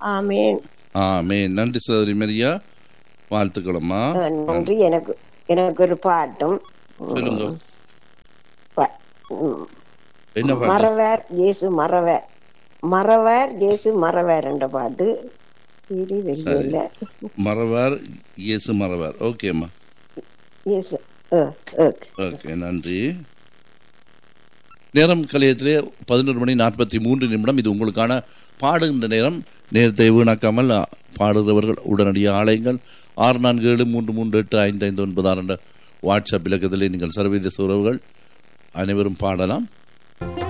ஆமேன் ஆமே நன்றி சகோதரி மரியா வாழ்த்துக்களம்மா அஹ், நன்றி எனக்கு எனக்கு ஒரு பாட்டும் சொல்லுங்க ப- ம், என்ன பாட்டு மறவர் இயேசு மறவர் மறவர் இயேசு மறவர் என்ற பாட்டு சரி தெரியல மறவார் இயேசு மறவார் ஓகேம்மா இயேசு அஹ், ஓகே ஓகே நன்றி நேரம் கலையத்திலே பதினோரு மணி நாற்பத்தி மூன்று நிமிடம் இது உங்களுக்கான பாடுகின்ற நேரம் நேரத்தை வீணாக்காமல் அ, பாடுகிறவர்கள் உடனடியாக ஆலயங்கள் ஆறு நான்கு ஏழு மூன்று மூன்று எட்டு ஐந்து ஐந்து ஒன்பது ஆறு என்ற வாட்ஸ்அப் இலக்கத்திலே நீங்கள் சர்வதேச உறவுகள் அனைவரும் பாடலாம்